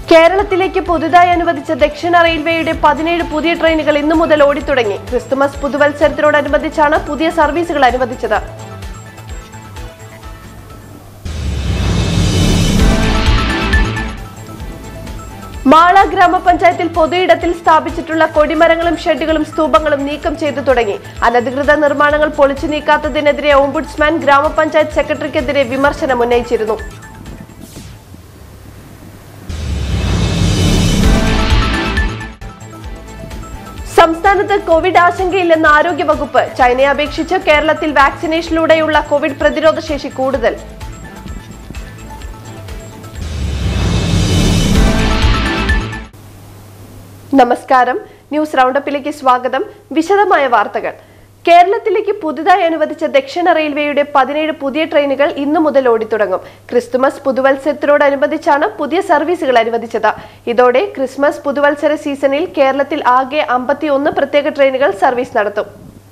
കേരളത്തിലേക്ക് പുതുതായി അനുവദിച്ച ദക്ഷിണ റെയിൽവേയുടെ പതിനേഴ് പുതിയ ട്രെയിനുകൾ ഇന്നു മുതൽ ഓടിത്തുടങ്ങി ക്രിസ്തുമസ് പുതുവത്സരത്തിനോടനുബന്ധിച്ചാണ് പുതിയ സർവീസുകൾ അനുവദിച്ചത് മാള ഗ്രാമപഞ്ചായത്തിൽ പൊതുയിടത്തിൽ സ്ഥാപിച്ചിട്ടുള്ള കൊടിമരങ്ങളും ഷെഡുകളും സ്തൂപങ്ങളും നീക്കം ചെയ്തു തുടങ്ങി അനധികൃത നിർമ്മാണങ്ങൾ പൊളിച്ചു നീക്കാത്തതിനെതിരെ ഓംബുഡ്സ്മാൻ ഗ്രാമപഞ്ചായത്ത് സെക്രട്ടറിക്കെതിരെ വിമർശനം ഉന്നയിച്ചിരുന്നു സംസ്ഥാനത്ത് കോവിഡ് ആശങ്കയില്ലെന്ന് ആരോഗ്യവകുപ്പ് ചൈനയെ അപേക്ഷിച്ച് കേരളത്തിൽ വാക്സിനേഷനിലൂടെയുള്ള കോവിഡ് പ്രതിരോധ ശേഷി കൂടുതൽ നമസ്കാരം ന്യൂസ് റൗണ്ടപ്പിലേക്ക് സ്വാഗതം വിശദമായ വാർത്തകൾ കേരളത്തിലേക്ക് പുതുതായി അനുവദിച്ച ദക്ഷിണ റെയിൽവേയുടെ പതിനേഴ് പുതിയ ട്രെയിനുകൾ ഇന്നു മുതൽ ഓടിത്തുടങ്ങും ക്രിസ്തുമസ് പുതുവത്സരത്തോടനുബന്ധിച്ചാണ് പുതിയ സർവീസുകൾ അനുവദിച്ചത് ഇതോടെ ക്രിസ്മസ് പുതുവത്സര സീസണിൽ കേരളത്തിൽ ആകെ അമ്പത്തിയൊന്ന് പ്രത്യേക ട്രെയിനുകൾ സർവീസ് നടത്തും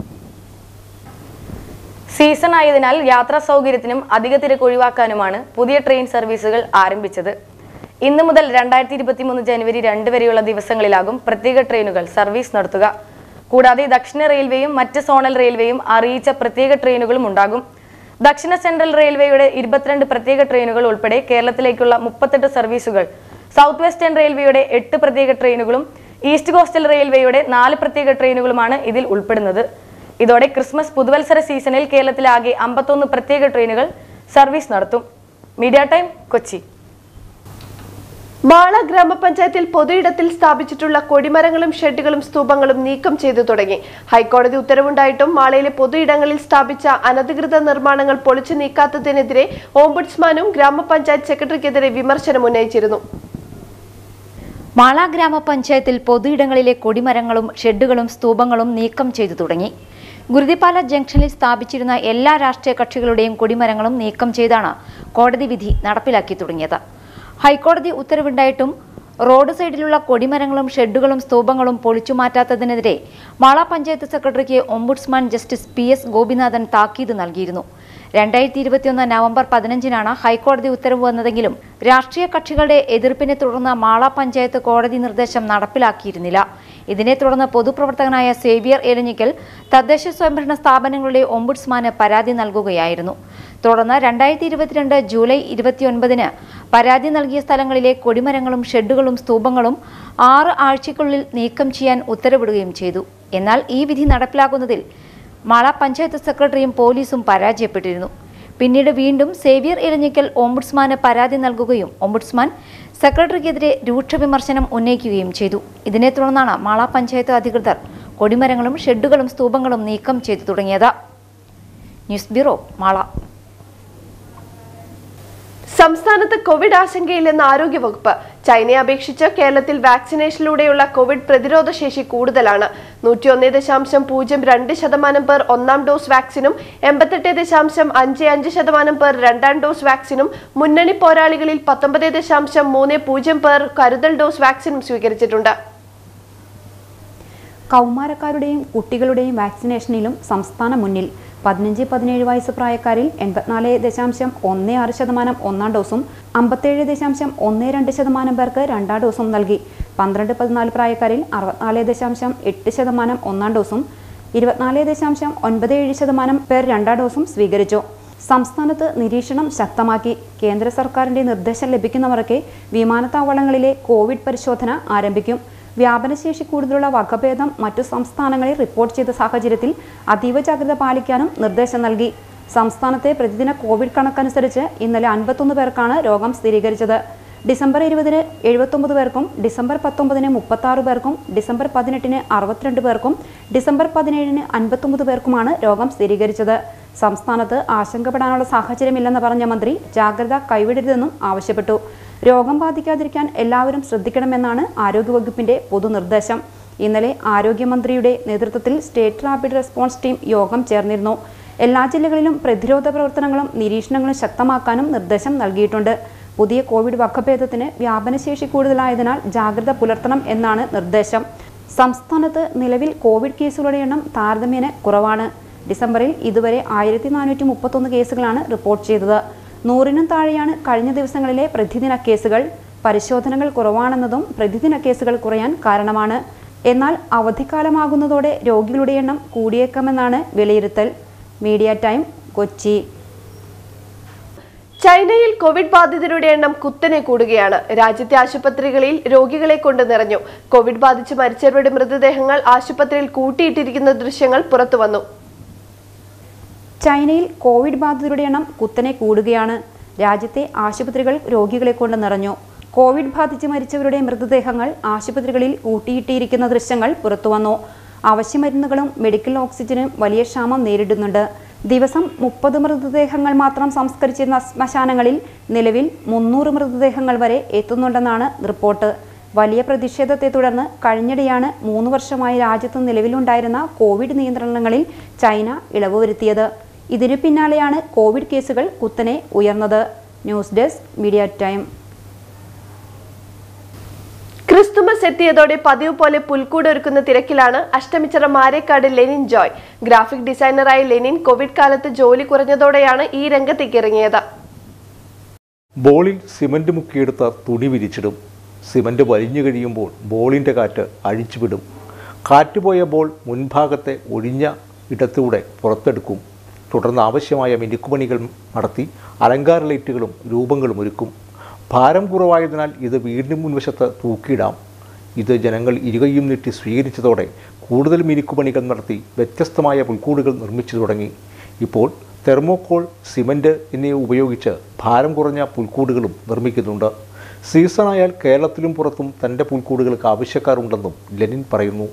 സീസൺ ആയതിനാൽ യാത്രാ സൗകര്യത്തിനും അധിക തിരക്ക് ഒഴിവാക്കാനുമാണ് പുതിയ ട്രെയിൻ സർവീസുകൾ ആരംഭിച്ചത് ഇന്നു മുതൽ രണ്ടായിരത്തി ഇരുപത്തിമൂന്ന് ജനുവരി രണ്ട് വരെയുള്ള ദിവസങ്ങളിലാകും പ്രത്യേക ട്രെയിനുകൾ സർവീസ് നടത്തുക കൂടാതെ ദക്ഷിണ റെയിൽവേയും മറ്റ് സോണൽ റെയിൽവേയും അറിയിച്ച പ്രത്യേക ട്രെയിനുകളും ഉണ്ടാകും ദക്ഷിണ സെൻട്രൽ റെയിൽവേയുടെ ഇരുപത്തിരണ്ട് പ്രത്യേക ട്രെയിനുകൾ ഉൾപ്പെടെ കേരളത്തിലേക്കുള്ള മുപ്പത്തെട്ട് സർവീസുകൾ സൗത്ത് വെസ്റ്റേൺ റെയിൽവേയുടെ എട്ട് പ്രത്യേക ട്രെയിനുകളും ഈസ്റ്റ് കോസ്റ്റൽ റെയിൽവേയുടെ നാല് പ്രത്യേക ട്രെയിനുകളുമാണ് ഇതിൽ ഉൾപ്പെടുന്നത് ഇതോടെ ക്രിസ്മസ് പുതുവത്സര സീസണിൽ കേരളത്തിലാകെ അമ്പത്തൊന്ന് പ്രത്യേക ട്രെയിനുകൾ സർവീസ് നടത്തും മീഡിയ ടൈം കൊച്ചി മാള ഗ്രാമപഞ്ചായത്തിൽ പൊതുയിടത്തിൽ സ്ഥാപിച്ചിട്ടുള്ള കൊടിമരങ്ങളും ഷെഡുകളും സ്തൂപങ്ങളും നീക്കം ചെയ്തു തുടങ്ങി ഹൈക്കോടതി ഉത്തരവുണ്ടായിട്ടും മാളയിലെ പൊതുയിടങ്ങളിൽ സ്ഥാപിച്ച അനധികൃത നിർമ്മാണങ്ങൾ പൊളിച്ചു നീക്കാത്തതിനെതിരെ ഓംബുഡ്സ്മാനും ഗ്രാമപഞ്ചായത്ത് സെക്രട്ടറിക്കെതിരെ വിമർശനം ഉന്നയിച്ചിരുന്നു മാള ഗ്രാമപഞ്ചായത്തിൽ പൊതുയിടങ്ങളിലെ കൊടിമരങ്ങളും ഷെഡുകളും സ്തൂപങ്ങളും നീക്കം ചെയ്തു തുടങ്ങി ഗുരുതിപ്പാല ജംഗ്ഷനിൽ സ്ഥാപിച്ചിരുന്ന എല്ലാ രാഷ്ട്രീയ കക്ഷികളുടെയും കൊടിമരങ്ങളും നീക്കം ചെയ്താണ് കോടതി വിധി നടപ്പിലാക്കി തുടങ്ങിയത് ഹൈക്കോടതി ഉത്തരവുണ്ടായിട്ടും റോഡ് സൈഡിലുള്ള കൊടിമരങ്ങളും ഷെഡുകളും സ്തൂപങ്ങളും പൊളിച്ചു മാറ്റാത്തതിനെതിരെ മാള പഞ്ചായത്ത് സെക്രട്ടറിക്ക് ombudsman justice P S Gopinathan താക്കീത് നൽകിയിരുന്നു രണ്ടായിരത്തി ഇരുപത്തിയൊന്ന് നവംബർ പതിനഞ്ചിനാണ് ഹൈക്കോടതി ഉത്തരവ് വന്നതെങ്കിലും രാഷ്ട്രീയ കക്ഷികളുടെ എതിർപ്പിനെ തുടർന്ന് മാള പഞ്ചായത്ത് കോടതി നിർദ്ദേശം നടപ്പിലാക്കിയിരുന്നില്ല ഇതിനെ തുടർന്ന് പൊതുപ്രവർത്തകനായ സേവിയർ എലഞ്ഞിക്കൽ തദ്ദേശ സ്വയംഭരണ സ്ഥാപനങ്ങളുടെ ഒംബുഡ്സ്മാന് പരാതി നൽകുകയായിരുന്നു തുടർന്ന് രണ്ടായിരത്തി ഇരുപത്തിരണ്ട് ജൂലൈ ഇരുപത്തിയൊൻപതിന് പരാതി നൽകിയ സ്ഥലങ്ങളിലെ കൊടിമരങ്ങളും ഷെഡുകളും സ്തൂപങ്ങളും ആറ് ആഴ്ചയ്ക്കുള്ളിൽ നീക്കം ചെയ്യാൻ ഉത്തരവിടുകയും ചെയ്തു എന്നാൽ ഈ വിധി നടപ്പിലാക്കുന്നതിൽ മാള പഞ്ചായത്ത് സെക്രട്ടറിയും പോലീസും പരാജയപ്പെട്ടിരുന്നു പിന്നീട് വീണ്ടും സേവിയർ ഇലഞ്ഞിക്കൽ ഓംബുഡ്സ്മാന് പരാതി നൽകുകയും ഓംബുഡ്സ്മാൻ സെക്രട്ടറിക്കെതിരെ രൂക്ഷ വിമർശനം ഉന്നയിക്കുകയും ചെയ്തു ഇതിനെ തുടർന്നാണ് മാള പഞ്ചായത്ത് അധികൃതർ കൊടിമരങ്ങളും ഷെഡുകളും സ്തൂപങ്ങളും നീക്കം ചെയ്തു തുടങ്ങിയത് ന്യൂസ് ബ്യൂറോ മാള സംസ്ഥാനത്ത് കോവിഡ് ആശങ്കയില്ലെന്ന് ആരോഗ്യവകുപ്പ് ചൈനയെ അപേക്ഷിച്ച് കേരളത്തിൽ വാക്സിനേഷനിലൂടെയുള്ള കോവിഡ് പ്രതിരോധ ശേഷി കൂടുതലാണ് നൂറ്റിയൊന്ന് ദശാംശം പൂജ്യം രണ്ട് ശതമാനം പേർ ഒന്നാം ഡോസ് വാക്സിനും എൺപത്തെട്ട് ദശാംശം അഞ്ച് അഞ്ച് ശതമാനം പേർ രണ്ടാം ഡോസ് വാക്സിനും മുന്നണി പോരാളികളിൽ പത്തൊമ്പത് ദശാംശം മൂന്ന് പൂജ്യം പേർ കരുതൽ ഡോസ് വാക്സിനും സ്വീകരിച്ചിട്ടുണ്ട് കൗമാരക്കാരുടെയും കുട്ടികളുടെയും വാക്സിനേഷനിലും സംസ്ഥാനം മുന്നിൽ പതിനഞ്ച് പതിനേഴ് വയസ്സ് പ്രായക്കാരിൽ എൺപത്തിനാല് ദശാംശം ഒന്ന് ആറ് ശതമാനം ഒന്നാം ഡോസും അമ്പത്തേഴ് ദശാംശം ഒന്ന് രണ്ട് ശതമാനം പേർക്ക് രണ്ടാം ഡോസും നൽകി പന്ത്രണ്ട് പതിനാല് പ്രായക്കാരിൽ അറുപത്തിനാല് ദശാംശം എട്ട് ശതമാനം ഒന്നാം ഡോസും ഇരുപത്തിനാല് ദശാംശം ഒൻപത് ഏഴ് ശതമാനം പേർ രണ്ടാം ഡോസും സ്വീകരിച്ചു സംസ്ഥാനത്ത് നിരീക്ഷണം ശക്തമാക്കി കേന്ദ്ര സർക്കാരിന്റെ നിർദ്ദേശം ലഭിക്കുന്നവർക്ക് വിമാനത്താവളങ്ങളിലെ കോവിഡ് പരിശോധന ആരംഭിക്കും വ്യാപനശേഷി കൂടുതലുള്ള വകഭേദം മറ്റു സംസ്ഥാനങ്ങളിൽ റിപ്പോർട്ട് ചെയ്ത സാഹചര്യത്തിൽ അതീവ ജാഗ്രത പാലിക്കാനും നിർദ്ദേശം നൽകി സംസ്ഥാനത്തെ പ്രതിദിന കോവിഡ് കണക്കനുസരിച്ച് ഇന്നലെ അൻപത്തൊന്ന് പേർക്കാണ് രോഗം സ്ഥിരീകരിച്ചത് ഡിസംബർ ഇരുപതിന് എഴുപത്തൊമ്പത് പേർക്കും ഡിസംബർ പത്തൊമ്പതിന് മുപ്പത്താറ് പേർക്കും ഡിസംബർ പതിനെട്ടിന് അറുപത്തിരണ്ട് പേർക്കും ഡിസംബർ പതിനേഴിന് അൻപത്തൊമ്പത് പേർക്കുമാണ് രോഗം സ്ഥിരീകരിച്ചത് സംസ്ഥാനത്ത് ആശങ്കപ്പെടാനുള്ള സാഹചര്യമില്ലെന്ന് പറഞ്ഞ മന്ത്രി ജാഗ്രത കൈവിടരുതെന്നും ആവശ്യപ്പെട്ടു രോഗം ബാധിക്കാതിരിക്കാൻ എല്ലാവരും ശ്രദ്ധിക്കണമെന്നാണ് ആരോഗ്യവകുപ്പിന്റെ പൊതുനിർദ്ദേശം ഇന്നലെ ആരോഗ്യമന്ത്രിയുടെ നേതൃത്വത്തിൽ സ്റ്റേറ്റ് റാപ്പിഡ് റെസ്പോൺസ് ടീം യോഗം ചേർന്നിരുന്നു എല്ലാ ജില്ലകളിലും പ്രതിരോധ പ്രവർത്തനങ്ങളും നിരീക്ഷണങ്ങളും ശക്തമാക്കാനും നിർദ്ദേശം നൽകിയിട്ടുണ്ട് പുതിയ കോവിഡ് വകഭേദത്തിന് വ്യാപനശേഷി കൂടുതലായതിനാൽ ജാഗ്രത പുലർത്തണം എന്നാണ് നിർദ്ദേശം സംസ്ഥാനത്ത് നിലവിൽ കോവിഡ് കേസുകളുടെ എണ്ണം താരതമ്യേന കുറവാണ് ഡിസംബറിൽ ഇതുവരെ ആയിരത്തി നാനൂറ്റി മുപ്പത്തൊന്ന് കേസുകളാണ് റിപ്പോർട്ട് ചെയ്തത് നൂറിനും താഴെയാണ് കഴിഞ്ഞ ദിവസങ്ങളിലെ പ്രതിദിന കേസുകൾ പരിശോധനകൾ കുറവാണെന്നതും പ്രതിദിന കേസുകൾ കുറയാൻ കാരണമാണ് എന്നാൽ അവധിക്കാലമാകുന്നതോടെ രോഗികളുടെ എണ്ണം കൂടിയേക്കാമെന്നാണ് വിലയിരുത്തൽ മീഡിയ ടൈം കൊച്ചി ചൈനയിൽ കോവിഡ് ബാധിതരുടെ എണ്ണം കുത്തനെ കൂടുകയാണ് രാജ്യത്തെ ആശുപത്രികളിൽ രോഗികളെ കൊണ്ട് നിറഞ്ഞു കോവിഡ് ബാധിച്ച് മരിച്ചവരുടെ മൃതദേഹങ്ങൾ ആശുപത്രിയിൽ കൂട്ടിയിട്ടിരിക്കുന്ന ദൃശ്യങ്ങൾ പുറത്തുവന്നു ചൈനയിൽ കോവിഡ് ബാധിതരുടെ എണ്ണം കുത്തനെ കൂടുകയാണ് രാജ്യത്തെ ആശുപത്രികൾ രോഗികളെ കൊണ്ട് നിറഞ്ഞു കോവിഡ് ബാധിച്ച് മരിച്ചവരുടെ മൃതദേഹങ്ങൾ ആശുപത്രികളിൽ ഊട്ടിയിട്ടിരിക്കുന്ന ദൃശ്യങ്ങൾ പുറത്തുവന്നു അവശ്യമരുന്നുകളും മെഡിക്കൽ ഓക്സിജനും വലിയ ക്ഷാമം നേരിടുന്നുണ്ട് ദിവസം മുപ്പത് മൃതദേഹങ്ങൾ മാത്രം സംസ്കരിച്ചിരുന്ന ശ്മശാനങ്ങളിൽ നിലവിൽ മുന്നൂറ് മൃതദേഹങ്ങൾ വരെ എത്തുന്നുണ്ടെന്നാണ് റിപ്പോർട്ട് വലിയ പ്രതിഷേധത്തെ തുടർന്ന് കഴിഞ്ഞിടെയാണ് മൂന്ന് വർഷമായി രാജ്യത്ത് നിലവിലുണ്ടായിരുന്ന കോവിഡ് നിയന്ത്രണങ്ങളിൽ ചൈന ഇളവ് വരുത്തിയത് ഇതിനു പിന്നാലെയാണ് കോവിഡ് കേസുകൾ കുത്തനെ ഉയർന്നത് news desk media time Christmas എത്തിയതോടെ പതിവ് പോലെ പുൽക്കൂട് ഒരുക്കുന്ന തിരക്കിലാണ് Ashtamichira Marekkad Lenin Joy graphic ഡിസൈനറായ ലെനിൻ കോവിഡ് കാലത്ത് ജോലി കുറഞ്ഞതോടെയാണ് ഈ രംഗത്തേക്ക് ഇറങ്ങിയത് ബോളിൽ സിമന്റ് മുക്കിയെടുത്ത തുണി വിരിച്ചിടും സിമന്റ് വലിഞ്ഞു കഴിയുമ്പോൾ ബോളിൻ്റെ കാറ്റ് അഴിച്ചുവിടും കാറ്റുപോയ ബോൾ മുൻഭാഗത്തെ ഒഴിഞ്ഞ ഇടത്തൂടെ പുറത്തെടുക്കും തുടർന്ന് ആവശ്യമായ മിനുക്കുപണികൾ നടത്തി അലങ്കാര ലൈറ്റുകളും രൂപങ്ങളും ഒരുക്കും ഭാരം കുറവായതിനാൽ ഇത് വീടിന് മുൻവശത്ത് തൂക്കിയിടാം ഇത് ജനങ്ങൾ ഇരുകൈയും നീട്ടി സ്വീകരിച്ചതോടെ കൂടുതൽ മിനുക്കുപണികൾ നടത്തി വ്യത്യസ്തമായ പുൽക്കൂടുകൾ നിർമ്മിച്ചു തുടങ്ങി ഇപ്പോൾ തെർമോക്കോൾ സിമൻറ്റ് എന്നിവ ഉപയോഗിച്ച് ഭാരം കുറഞ്ഞ പുൽക്കൂടുകളും നിർമ്മിക്കുന്നുണ്ട് സീസണായാൽ കേരളത്തിലും പുറത്തും തൻ്റെ പുൽക്കൂടുകൾക്ക് ആവശ്യക്കാരുണ്ടെന്നും ലെനിൻ പറയുന്നു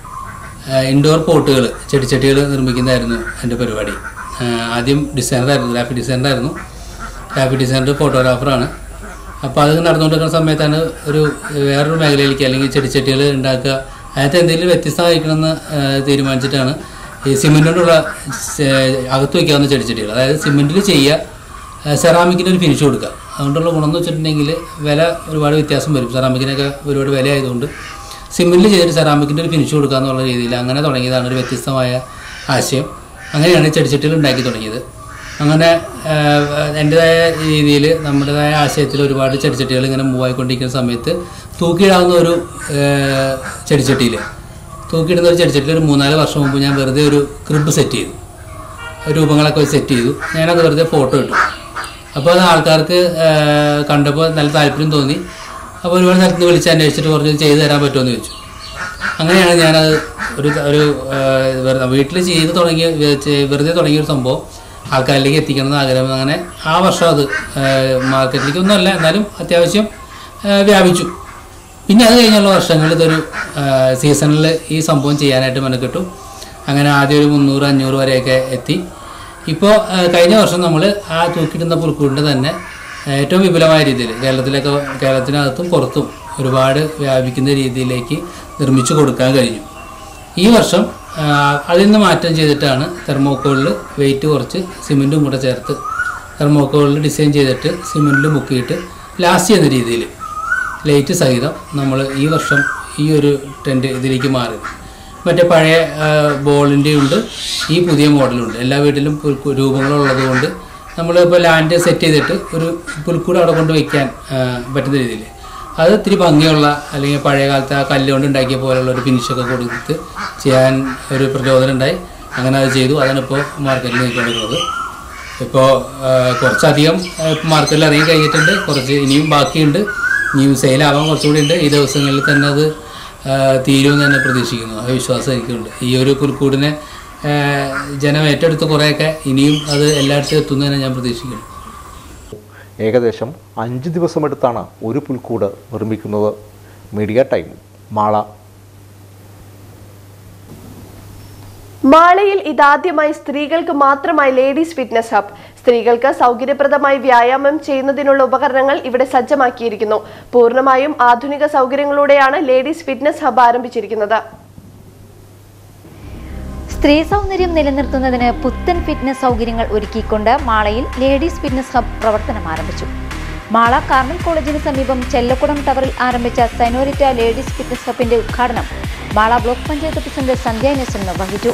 ഇൻഡോർ പോട്ടുകൾ ചെടിച്ചട്ടികൾ നിർമ്മിക്കുന്നതായിരുന്നു എൻ്റെ പരിപാടി ആഹ് ആദ്യം ഡിസൈനറായിരുന്നു ഗ്രാഫിക് ഡിസൈനറായിരുന്നു ഗ്രാഫിക് ഡിസൈനർ ഫോട്ടോഗ്രാഫറാണ് അപ്പോൾ അത് നടന്നുകൊണ്ടിരിക്കുന്ന സമയത്താണ് ഒരു വേറൊരു മേഖലയിലേക്ക് അല്ലെങ്കിൽ ചെടിച്ചട്ടികൾ ഉണ്ടാക്കുക അതിനകത്ത് എന്തെങ്കിലും വ്യത്യസ്തമായിരിക്കണമെന്ന് ആഹ് തീരുമാനിച്ചിട്ടാണ് ഈ സിമെൻ്റ് കൊണ്ടുള്ള സെ- അകത്ത് വയ്ക്കാവുന്ന ചെടിച്ചട്ടികൾ അതായത് സിമെൻറ്റിൽ ചെയ്യുക സെറാമിക്കിൻ്റെ ഒരു ഫിനിഷ് കൊടുക്കുക അതുകൊണ്ടുള്ള ഗുണം എന്ന് വെച്ചിട്ടുണ്ടെങ്കിൽ വില ഒരുപാട് വ്യത്യാസം വരും സെറാമിക്കിനൊക്കെ ഒരുപാട് വില ആയതുകൊണ്ട് സിമെൻറ്റിൽ ചെയ്തിട്ട് സെറാമിക്കിൻ്റെ ഒരു ഫിനിഷ് കൊടുക്കുക എന്നുള്ള രീതിയിൽ അങ്ങനെ തുടങ്ങിയതാണ് ഒരു വ്യത്യസ്തമായ ആശയം അങ്ങനെയാണ് ഈ ചെടിച്ചട്ടികൾ ഉണ്ടാക്കി തുടങ്ങിയത് അങ്ങനെ എൻ്റെതായ രീതിയിൽ നമ്മുടേതായ ആശയത്തിൽ ഒരുപാട് ചെടിച്ചട്ടികൾ ഇങ്ങനെ മൂവ് ആയിക്കൊണ്ടിരിക്കുന്ന സമയത്ത് തൂക്കിയിടാവുന്ന ഒരു ചെടിച്ചട്ടിയിൽ തൂക്കിയിടുന്ന ഒരു ചെടിച്ചട്ടിയിൽ ഒരു മൂന്നാല് വർഷം മുമ്പ് ഞാൻ വെറുതെ ഒരു ക്രിബ് സെറ്റ് ചെയ്തു രൂപങ്ങളൊക്കെ വെച്ച് സെറ്റ് ചെയ്തു ഞാനത് വെറുതെ ഫോട്ടോ ഇട്ടു അപ്പോൾ അത് ആൾക്കാർക്ക് കണ്ടപ്പോൾ നല്ല താല്പര്യം തോന്നി അപ്പോൾ ഒരുപാട് സ്ഥലത്ത് നിന്ന് വിളിച്ച് അന്വേഷിച്ചിട്ട് കുറച്ച് ചെയ്ത് തരാൻ പറ്റുമെന്ന് ചോദിച്ചു അങ്ങനെയാണ് ഞാനത് ഒരു ഒരു വീട്ടിൽ ചെയ്ത് തുടങ്ങിയ ചെ- വെറുതെ തുടങ്ങിയ ഒരു സംഭവം ആൾക്കാരിലേക്ക് എത്തിക്കണം എന്ന് ആഗ്രഹം അങ്ങനെ ആ വർഷം അത് മാർക്കറ്റിലേക്ക് ഒന്നുമല്ല എന്നാലും അത്യാവശ്യം ആ, വ്യാപിച്ചു പിന്നെ അത് കഴിഞ്ഞുള്ള വർഷങ്ങളിൽ ഇതൊരു സീസണിൽ ഈ സംഭവം ചെയ്യാനായിട്ട് മെനക്കെട്ടു അങ്ങനെ ആദ്യം ഒരു മുന്നൂറ് അഞ്ഞൂറ് വരെയൊക്കെ എത്തി ഇപ്പോൾ കഴിഞ്ഞ വർഷം നമ്മൾ ആ തൂക്കിയിടുന്ന പുൽക്കൂടിൻ്റെ തന്നെ ഏറ്റവും വിപുലമായ രീതിയിൽ കേരളത്തിലൊക്കെ കേരളത്തിനകത്തും പുറത്തും ഒരുപാട് വ്യാപിക്കുന്ന രീതിയിലേക്ക് നിർമ്മിച്ചു കൊടുക്കാൻ കഴിഞ്ഞു ഈ വർഷം ആ, അതിൽ നിന്ന് മാറ്റം ചെയ്തിട്ടാണ് തെർമോക്കോളിൽ വെയിറ്റ് കുറച്ച് സിമെൻറ്റും കൂടെ ചേർത്ത് തെർമോക്കോളിൽ ഡിസൈൻ ചെയ്തിട്ട് സിമെൻറ്റിൽ മുക്കിയിട്ട് ലാസ്റ്റ് ചെയ്യുന്ന രീതിയിൽ ലൈറ്റ് സഹിതം നമ്മൾ ഈ വർഷം ഈ ഒരു ടെൻറ്റ് ഇതിലേക്ക് മാറി മറ്റേ പഴയ ബോളിൻ്റെ ഉണ്ട് ഈ പുതിയ മോഡലുണ്ട് എല്ലാ വീട്ടിലും പുൽക്കു- രൂപങ്ങളുള്ളത് കൊണ്ട് നമ്മളിപ്പോൾ ലാൻഡ് സെറ്റ് ചെയ്തിട്ട് ഒരു പുൽക്കൂട് അവിടെ കൊണ്ട് വയ്ക്കാൻ ആ, പറ്റുന്ന രീതിയിൽ അത് ഇത്തിരി ഭംഗിയുള്ള അല്ലെങ്കിൽ പഴയ കാലത്ത് ആ കല്ല് കൊണ്ട് ഉണ്ടാക്കിയ പോലെയുള്ള ഒരു ഫിനിഷൊക്കെ കൊടുത്ത് ചെയ്യാൻ ഒരു പ്രചോദനം ഉണ്ടായി അങ്ങനെ അത് ചെയ്തു അതാണ് ഇപ്പോൾ മാർക്കറ്റിൽ നിൽക്കൊണ്ടിരിക്കുന്നത് ഇപ്പോൾ കുറച്ചധികം മാർക്കറ്റിൽ ഇറങ്ങി കഴിഞ്ഞിട്ടുണ്ട് കുറച്ച് ഇനിയും ബാക്കിയുണ്ട് ഇനിയും സെയിലാവാൻ കുറച്ചുകൂടി ഉണ്ട് ഈ ദിവസങ്ങളിൽ തന്നെ അത് ആ, തീരുമെന്ന് തന്നെ പ്രതീക്ഷിക്കുന്നു ആ വിശ്വാസം എനിക്കുണ്ട് ഈ ഒരു പുൽക്കൂടിനെ ആ, ജനം ഏറ്റെടുത്ത് കുറേയൊക്കെ ഇനിയും അത് എല്ലായിടത്തും എത്തുമെന്ന് തന്നെ ഞാൻ പ്രതീക്ഷിക്കുന്നു ഏകദേശം അഞ്ച് ദിവസമെടുത്താണ് ഒരു പുൽക്കൂട് നിർമ്മിക്കുന്നത് മീഡിയ ടൈം മാള മാളയിൽ ഇതാദ്യമായി സ്ത്രീകൾക്ക് മാത്രമായി ലേഡീസ് ഫിറ്റ്നസ് ഹബ് സ്ത്രീകൾക്ക് സൗകര്യപ്രദമായി വ്യായാമം ചെയ്യുന്നതിനുള്ള ഉപകരണങ്ങൾ ഇവിടെ സജ്ജമാക്കിയിരിക്കുന്നു പൂർണ്ണമായും ആധുനിക സൗകര്യങ്ങളോടെയാണ് ലേഡീസ് ഫിറ്റ്നസ് ഹബ് ആരംഭിച്ചിരിക്കുന്നത് സ്ത്രീ സൗന്ദര്യം നിലനിർത്തുന്നതിന് പുത്തൻ ഫിറ്റ്നസ് സൗകര്യങ്ങൾ ഒരുക്കിക്കൊണ്ട് മാളയിൽ ലേഡീസ് ഫിറ്റ്നസ് ഹബ് പ്രവർത്തനം ആരംഭിച്ചു മാള കാർമൽ കോളേജിന് സമീപം ചെല്ലക്കുടം ടവറിൽ ആരംഭിച്ച സൈനോരിറ്റ ലേഡീസ് ഫിറ്റ്നസ് ഹബിന്റെ ഉദ്ഘാടനം മാള ബ്ലോക്ക് പഞ്ചായത്ത് പ്രസിഡന്റ് സന്ധ്യ നെസൻ നിർവഹിച്ചു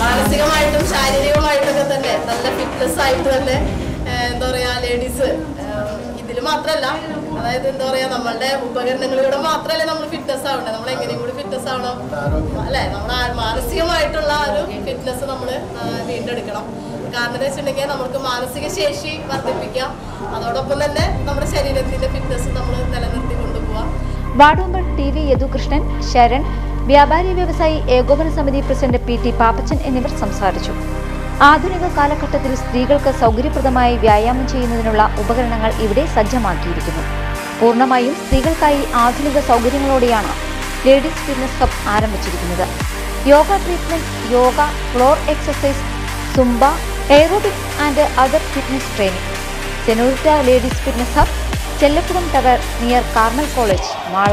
മാനസികമായിട്ടും ശാരീരികമായിട്ടൊക്കെ തന്നെ നല്ല ഫിറ്റ്നസ് ആയിട്ട് തന്നെ ഏഹ്, എന്താ പറയാ ലേഡീസ് ഇതിൽ മാത്രമല്ല അതായത് എന്താ പറയാ നമ്മളുടെ ഉപകരണങ്ങളിലൂടെ മാത്രമല്ല നമ്മൾ ഫിറ്റ്നസ് ആവണ്ടേ നമ്മൾ എങ്ങനെയും കൂടി ഫിറ്റ്നസ് ആവണം അല്ലെ നമ്മൾ മാനസികമായിട്ടുള്ള ആ ഒരു ഫിറ്റ്നസ് നമ്മൾ വീണ്ടെടുക്കണം കാരണം എന്ന് വെച്ചിട്ടുണ്ടെങ്കിൽ നമുക്ക് മാനസിക ശേഷി വർദ്ധിപ്പിക്കാം അതോടൊപ്പം തന്നെ നമ്മുടെ ശരീരത്തിന്റെ ഫിറ്റ്നസ് നമ്മൾ നിലനിർത്തി കൊണ്ടുപോവാം ward member T V Yadukrishnan Saran വ്യാപാരി വ്യവസായി ഏകോപന സമിതി പ്രസിഡന്റ് പി ടി പാപ്പച്ചൻ എന്നിവർ സംസാരിച്ചു ആധുനിക കാലഘട്ടത്തിൽ സ്ത്രീകൾക്ക് സൗകര്യപ്രദമായി വ്യായാമം ചെയ്യുന്നതിനുള്ള ഉപകരണങ്ങൾ ഇവിടെ സജ്ജമാക്കിയിരിക്കുന്നു പൂർണ്ണമായും സ്ത്രീകൾക്കായി ആധുനിക സൗകര്യങ്ങളോടെയാണ് ലേഡീസ് ഫിറ്റ്നസ് ഹബ് ആരംഭിച്ചിരിക്കുന്നത് yoga treatment yoga floor exercise Zumba aerobics and other fitness training Senorita ladies fitness hub Chellappuram tower near Carmel college Mala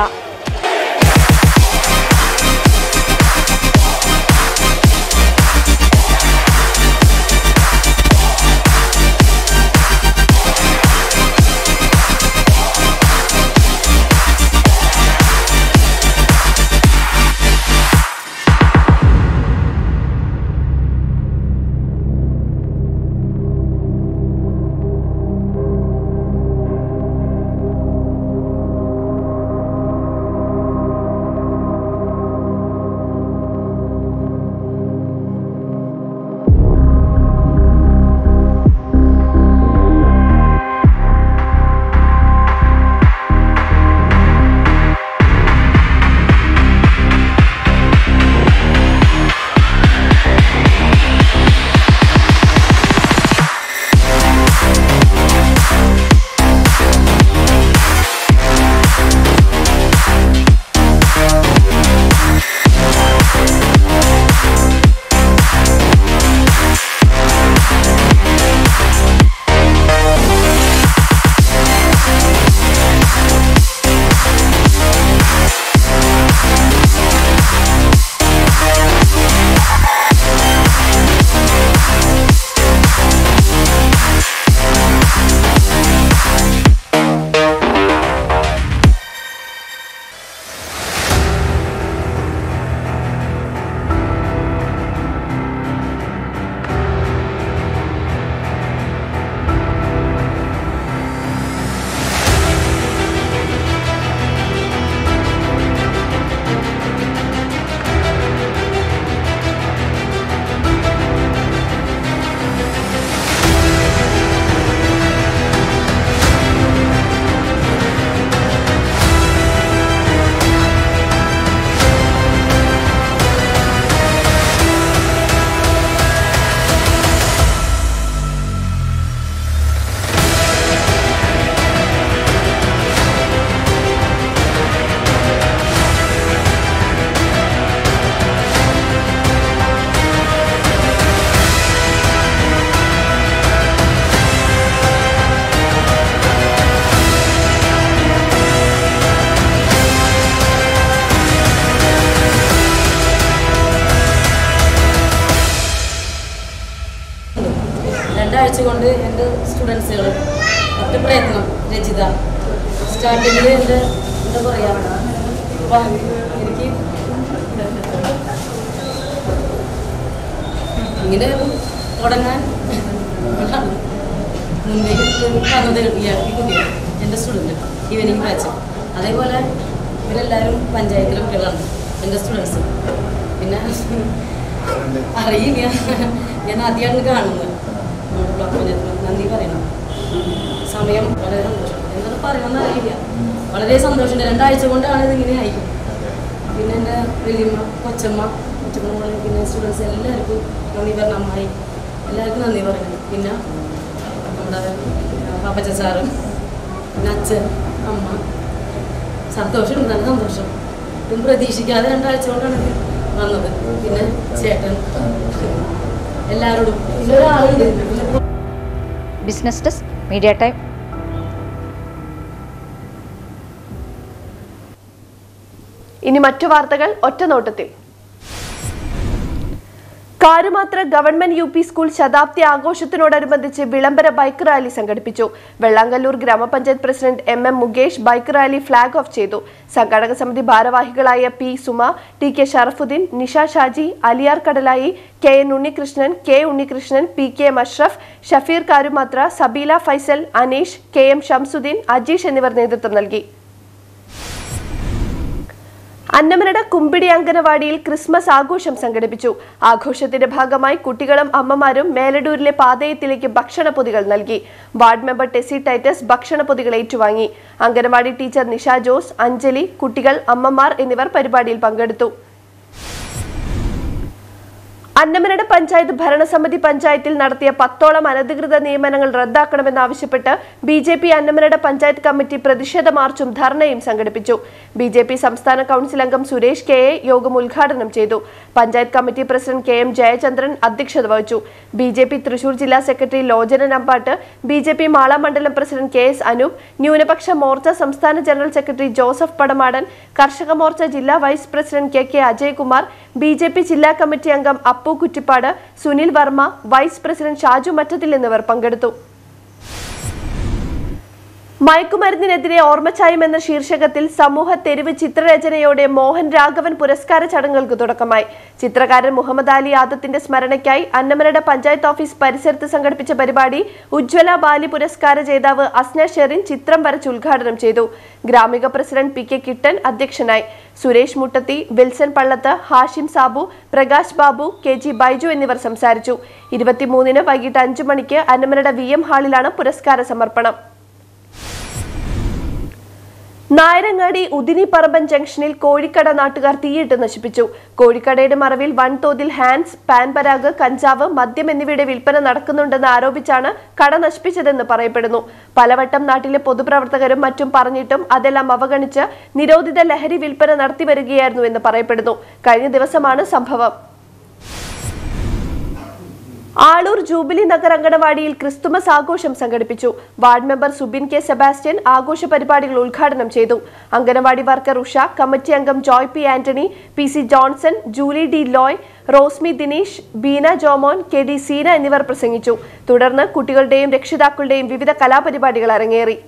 രണ്ടാഴ്ച കൊണ്ട് എൻ്റെ സ്റ്റുഡൻസുകൾ ഒറ്റ പ്രയത്നം രചിത സ്റ്റാർട്ടിങ്ങിൽ എൻ്റെ എന്താ പറയുക അപ്പം എനിക്ക് ഇങ്ങനെ തുടങ്ങാൻ മുന്നേ പറഞ്ഞത് ഈ കുട്ടിയാണ് എൻ്റെ സ്റ്റുഡൻറ്റ് ഈവനിങ് ബാച്ച് അതേപോലെ ഇവരെല്ലാവരും പഞ്ചായത്തിലെ കുട്ടികളാണ് എൻ്റെ സ്റ്റുഡൻസ് പിന്നെ അറിയില്ല ഞാൻ ആദ്യമാണ് കാണുന്നത് നമ്മുടെ ബ്ലോക്ക് പഞ്ചായത്തിൽ നന്ദി പറയണം സമയം വളരെ സന്തോഷം എന്താണ് പറയണമെന്ന് അറിയില്ല വളരെ സന്തോഷമുണ്ട് രണ്ടാഴ്ച കൊണ്ടാണ് ഇതിങ്ങനെ ആയി പിന്നെ എൻ്റെ വലിയമ്മ കൊച്ചമ്മ കൊച്ചമ്മ മോളെ പിന്നെ സ്റ്റുഡൻസ് എല്ലാവർക്കും നന്ദി പറഞ്ഞ അമ്മായി എല്ലാവർക്കും നന്ദി പറയുന്നു പിന്നെ നമ്മുടെ പാപ്പച്ച സാറും പിന്നെ അച്ഛൻ അമ്മ സന്തോഷമുണ്ട് നല്ല സന്തോഷം ഇതും പ്രതീക്ഷിക്കാതെ രണ്ടാഴ്ച കൊണ്ടാണ് ഇത് വന്നത് പിന്നെ ചേട്ടൻ എല്ലാവരോടും പിന്നെ ഒരാളുണ്ട് പിന്നെ ബിസിനസ് ഡെസ്ക് മീഡിയ ടൈം ഇനി മറ്റു വാർത്തകൾ ഒറ്റ നോട്ടത്തിൽ Karumathra government U P school ശതാബ്ദി ആഘോഷത്തിനോടനുബന്ധിച്ച് വിളംബര ബൈക്ക് റാലി സംഘടിപ്പിച്ചു വെള്ളാങ്കല്ലൂർ ഗ്രാമപഞ്ചായത്ത് president M M Mukesh bike rally flag off ചെയ്തു സംഘാടക സമിതി ഭാരവാഹികളായ P Suma T K Sharafudheen Nisha Shaji Aliyar Kadalayi K N Unnikrishnan K Unnikrishnan P K M Ashraf Shafeer Karumathra Sabeela Faisal Aneesh K M Shamsudheen Ajeesh എന്നിവർ നേതൃത്വം നൽകി അന്നമനട കുമ്പിടി അങ്കനവാടിയിൽ ക്രിസ്മസ് ആഘോഷം സംഘടിപ്പിച്ചു ആഘോഷത്തിന്റെ ഭാഗമായി കുട്ടികളും അമ്മമാരും മേലടൂരിലെ പാതയത്തിലേക്ക് ഭക്ഷണപ്പൊതികൾ നൽകി വാർഡ് മെമ്പർ ടെസി ടൈറ്റസ് ഭക്ഷണപ്പൊതികൾ ഏറ്റുവാങ്ങി അങ്കനവാടി ടീച്ചർ നിഷ ജോസ് അഞ്ജലി കുട്ടികൾ അമ്മമാർ എന്നിവർ പരിപാടിയിൽ പങ്കെടുത്തു അന്നമനട പഞ്ചായത്ത് ഭരണസമിതി പഞ്ചായത്തിൽ നടത്തിയ പത്തോളം അനധികൃത നിയമനങ്ങൾ റദ്ദാക്കണമെന്നാവശ്യപ്പെട്ട് B J P Annamanada panchayat committee പ്രതിഷേധ മാർച്ചും ധർണയും സംഘടിപ്പിച്ചു ബി ജെ പി സംസ്ഥാന കൌൺസിൽ അംഗം സുരേഷ് കെ എ യോഗം ഉദ്ഘാടനം ചെയ്തു panchayat committee president K M Jayachandran അധ്യക്ഷത വഹിച്ചു ബി ജെ പി തൃശൂർ ജില്ലാ secretary Lochana Nambatt B J P Mala മണ്ഡലം പ്രസിഡന്റ് കെ എസ് അനൂപ് ന്യൂനപക്ഷ മോർച്ച സംസ്ഥാന general secretary Joseph Padamadan Karshaka Morcha ജില്ലാ vice president K K Ajaykumar B J P ജില്ലാ കമ്മിറ്റി അംഗം അപ്പു കുറ്റിപ്പാട് സുനിൽ വർമ്മ വൈസ് പ്രസിഡന്റ് ഷാജു മറ്റത്തിൽ എന്നിവർ പങ്കെടുത്തു മയക്കുമരുന്നിനെതിരെ ഓർമ്മച്ചായം എന്ന ശീർഷകത്തിൽ സമൂഹ തെരുവ് ചിത്രരചനയോടെ മോഹൻ രാഘവൻ പുരസ്കാര ചടങ്ങുകൾക്ക് തുടക്കമായി ചിത്രകാരൻ മുഹമ്മദ് അലി ആദത്തിന്റെ സ്മരണയ്ക്കായി അന്നമനട പഞ്ചായത്ത് ഓഫീസ് പരിസരത്ത് സംഘടിപ്പിച്ച പരിപാടി ഉജ്ജ്വല ബാലി പുരസ്കാര ജേതാവ് അസ്ന ഷെറിൻ ചിത്രം വരച്ച് ഉദ്ഘാടനം ചെയ്തു Gramika president P K Kittan അധ്യക്ഷനായി Suresh Muttathi Wilson Pallath Hashim Sabu Prakash Babu K G Baiju എന്നിവർ സംസാരിച്ചു ഇരുപത്തിമൂന്നിന് വൈകിട്ട് അഞ്ചു മണിക്ക് അന്നമനട വി എം ഹാളിലാണ് പുരസ്കാര സമർപ്പണം നായരങ്ങാടി ഉദിനിപ്പറമ്പൻ ജംഗ്ഷനിൽ കോഴിക്കട നാട്ടുകാർ തീയിട്ട് നശിപ്പിച്ചു കോഴിക്കടയുടെ മറവിൽ വൻതോതിൽ ഹാൻഡ്സ് പാൻപരാഗ് കഞ്ചാവ് മദ്യം എന്നിവയുടെ വിൽപ്പന നടക്കുന്നുണ്ടെന്ന് ആരോപിച്ചാണ് കട നശിപ്പിച്ചതെന്ന് പറയപ്പെടുന്നു പലവട്ടം നാട്ടിലെ പൊതുപ്രവർത്തകരും മറ്റും പറഞ്ഞിട്ടും അതെല്ലാം അവഗണിച്ച് നിരോധിത ലഹരി വിൽപ്പന നടത്തിവരികയായിരുന്നു എന്ന് പറയപ്പെടുന്നു കഴിഞ്ഞ ദിവസമാണ് സംഭവം ആളൂർ ജൂബിലി നഗർ അങ്കണവാടിയിൽ ക്രിസ്തുമസ് ആഘോഷം സംഘടിപ്പിച്ചു ward member Subin K Sebastian ആഘോഷ പരിപാടികൾ ഉദ്ഘാടനം ചെയ്തു അങ്കണവാടി വർക്കർ ഉഷ കമ്മിറ്റി അംഗം Joy P Antony P C Johnson Julie D Loy Rosmi Dinesh Beena Jomon K D Seena എന്നിവർ പ്രസംഗിച്ചു തുടർന്ന് കുട്ടികളുടെയും രക്ഷിതാക്കളുടെയും വിവിധ കലാപരിപാടികൾ അരങ്ങേറി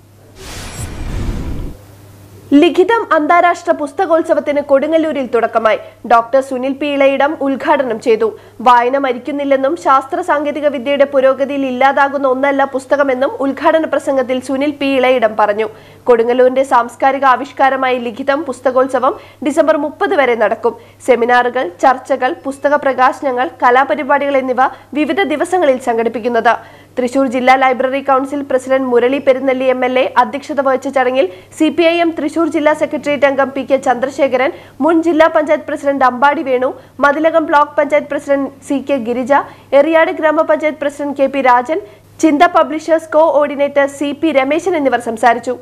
ലിഖിതം അന്താരാഷ്ട്ര പുസ്തകോത്സവത്തിന് കൊടുങ്ങല്ലൂരിൽ തുടക്കമായി ഡോക്ടർ സുനിൽ പി ഇളയിടം ഉദ്ഘാടനം ചെയ്തു വായന മരിക്കുന്നില്ലെന്നും ശാസ്ത്ര സാങ്കേതിക വിദ്യയുടെ പുരോഗതിയിൽ ഇല്ലാതാകുന്ന ഒന്നല്ല പുസ്തകമെന്നും ഉദ്ഘാടന പ്രസംഗത്തിൽ സുനിൽ പി ഇളയിടം പറഞ്ഞു കൊടുങ്ങല്ലൂരിന്റെ സാംസ്കാരിക ആവിഷ്കാരമായി ലിഖിതം പുസ്തകോത്സവം ഡിസംബർ മുപ്പത് വരെ നടക്കും സെമിനാറുകൾ ചർച്ചകൾ പുസ്തക പ്രകാശനങ്ങൾ കലാപരിപാടികൾ എന്നിവ വിവിധ ദിവസങ്ങളിൽ സംഘടിപ്പിക്കുന്നത് തൃശൂർ ജില്ലാ library council president Murali Perunnelli M L A അധ്യക്ഷത വഹിച്ച ചടങ്ങിൽ C P I M Thrissur ജില്ലാ സെക്രട്ടേറിയറ്റ് അംഗം പി കെ ചന്ദ്രശേഖരൻ മുൻ ജില്ലാ panchayat president Ambadi Venu Mathilakam block panchayat president C K Girija Eriyad ഗ്രാമപഞ്ചായത്ത് president K P Rajan Chintha publishers coordinator C P Rameshan എന്നിവർ സംസാരിച്ചു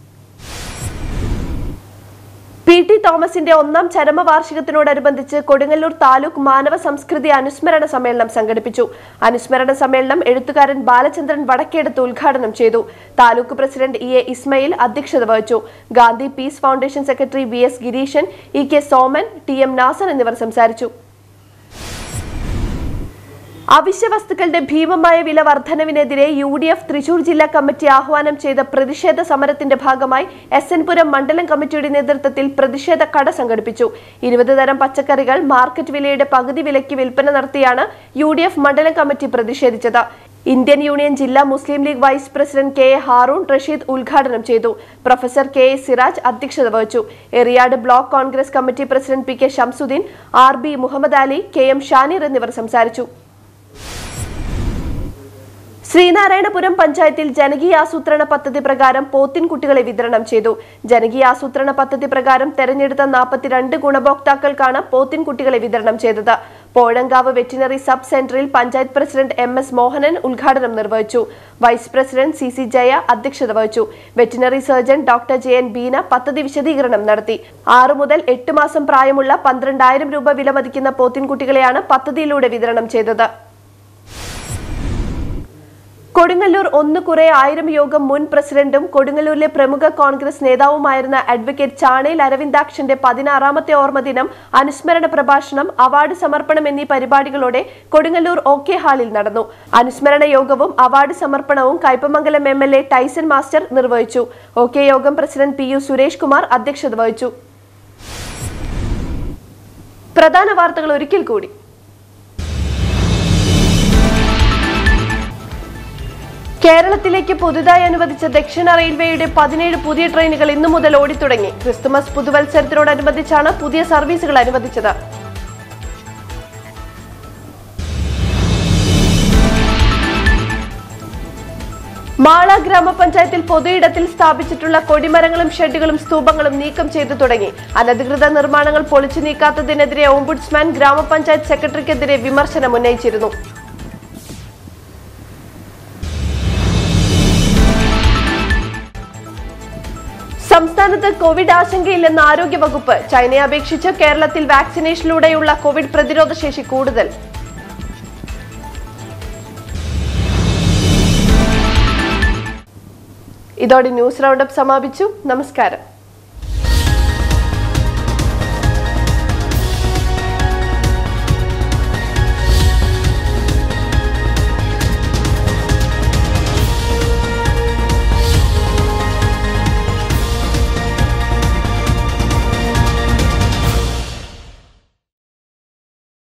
പി ടി തോമസിന്റെ ഒന്നാം ചരമവാർഷികത്തിനോടനുബന്ധിച്ച് കൊടുങ്ങല്ലൂർ താലൂക്ക് മാനവ സംസ്കൃതി അനുസ്മരണ സമ്മേളനം സംഘടിപ്പിച്ചു അനുസ്മരണ സമ്മേളനം എഴുത്തുകാരൻ ബാലചന്ദ്രൻ വടക്കേടത്ത് ഉദ്ഘാടനം ചെയ്തു taluk president E A Ismail അധ്യക്ഷത വഹിച്ചു Gandhi peace foundation secretary V S Gireesan E K Soman T M Nasar എന്നിവർ സംസാരിച്ചു അവശ്യ വസ്തുക്കളുടെ ഭീമമായ വില വർധനവിനെതിരെ യു ഡി എഫ് തൃശൂർ ജില്ലാ കമ്മിറ്റി ആഹ്വാനം ചെയ്ത പ്രതിഷേധ സമരത്തിന്റെ ഭാഗമായി എസ് എൻ പുരം മണ്ഡലം കമ്മിറ്റിയുടെ നേതൃത്വത്തിൽ പ്രതിഷേധ കട സംഘടിപ്പിച്ചു ഇരുപത് തരം പച്ചക്കറികൾ മാർക്കറ്റ് വിലയുടെ പകുതി വിലയ്ക്ക് വിൽപ്പന നടത്തിയാണ് യു ഡി എഫ് മണ്ഡലം കമ്മിറ്റി പ്രതിഷേധിച്ചത് ഇന്ത്യൻ യൂണിയൻ ജില്ലാ Muslim league vice president K A Haroon Rasheed ഉദ്ഘാടനം ചെയ്തു പ്രൊഫസർ കെ എ സിറാജ് അധ്യക്ഷത വഹിച്ചു Eriyad block Congress committee president P K Shamsudheen R B Muhammad Ali K M Shanir എന്നിവർ സംസാരിച്ചു ശ്രീനാരായണപുരം പഞ്ചായത്തിൽ ജനകീയാസൂത്രണ പദ്ധതി പ്രകാരം പോത്തിൻകുട്ടികളെ വിതരണം ചെയ്തു ജനകീയാസൂത്രണ പദ്ധതി പ്രകാരം തെരഞ്ഞെടുത്ത നാൽപ്പത്തിരണ്ട് ഗുണഭോക്താക്കൾക്കാണ് പോത്തിൻകുട്ടികളെ വിതരണം ചെയ്തത് പോഴങ്കാവ് വെറ്റിനറി സബ് സെന്ററിൽ panchayat president M S Mohanan ഉദ്ഘാടനം നിർവഹിച്ചു vice president C C Jaya അധ്യക്ഷത വഹിച്ചു veterinary surgeon doctor J N Beena പദ്ധതി വിശദീകരണം നടത്തി ആറു മുതൽ എട്ട് മാസം പ്രായമുള്ള പന്ത്രണ്ടായിരം രൂപ വിലമതിക്കുന്ന പോത്തിൻകുട്ടികളെയാണ് പദ്ധതിയിലൂടെ വിതരണം ചെയ്തത് കൊടുങ്ങല്ലൂർ ഒന്ന് കുറെ ആയിരം യോഗം മുൻ പ്രസിഡന്റും കൊടുങ്ങല്ലൂരിലെ പ്രമുഖ കോൺഗ്രസ് നേതാവുമായിരുന്ന അഡ്വക്കേറ്റ് ചാണയിൽ അരവിന്ദാക്ഷന്റെ പതിനാറാമത്തെ ഓർമ്മദിനം അനുസ്മരണ പ്രഭാഷണം അവാർഡ് സമർപ്പണം എന്നീ പരിപാടികളോടെ കൊടുങ്ങല്ലൂർ ഒ കെ ഹാളിൽ നടന്നു അനുസ്മരണ യോഗവും അവാർഡ് സമർപ്പണവും Kaipamangalam M L A Tyson master നിർവഹിച്ചു ഒ കെ യോഗം president P U Suresh Kumar അധ്യക്ഷത വഹിച്ചു പ്രധാന വാർത്തകൾ ഒരിക്കൽ കൂടി കേരളത്തിലേക്ക് പുതുതായി അനുവദിച്ച ദക്ഷിണ റെയിൽവേയുടെ പതിനേഴ് പുതിയ ട്രെയിനുകൾ ഇന്നു മുതൽ ഓടിത്തുടങ്ങി ക്രിസ്തുമസ് പുതുവത്സരത്തിനോടനുബന്ധിച്ചാണ് പുതിയ സർവീസുകൾ അനുവദിച്ചത് മാള ഗ്രാമപഞ്ചായത്തിൽ പൊതുയിടത്തിൽ സ്ഥാപിച്ചിട്ടുള്ള കൊടിമരങ്ങളും ഷെഡുകളും സ്തൂപങ്ങളും നീക്കം ചെയ്തു തുടങ്ങി അനധികൃത നിർമ്മാണങ്ങൾ പൊളിച്ചു നീക്കാത്തതിനെതിരെ ഓംബുഡ്സ്മാൻ ഗ്രാമപഞ്ചായത്ത് സെക്രട്ടറിക്കെതിരെ വിമർശനം ഉന്നയിച്ചിരുന്നു സംസ്ഥാനത്ത് കോവിഡ് ആശങ്കയില്ലെന്ന് ആരോഗ്യവകുപ്പ് ചൈനയെ അപേക്ഷിച്ച് കേരളത്തിൽ വാക്സിനേഷനിലൂടെയുള്ള കോവിഡ് പ്രതിരോധ ശേഷി കൂടുതൽ ഇതോടെ ന്യൂസ് റൗണ്ടപ്പ് സമാപിച്ചു നമസ്കാരം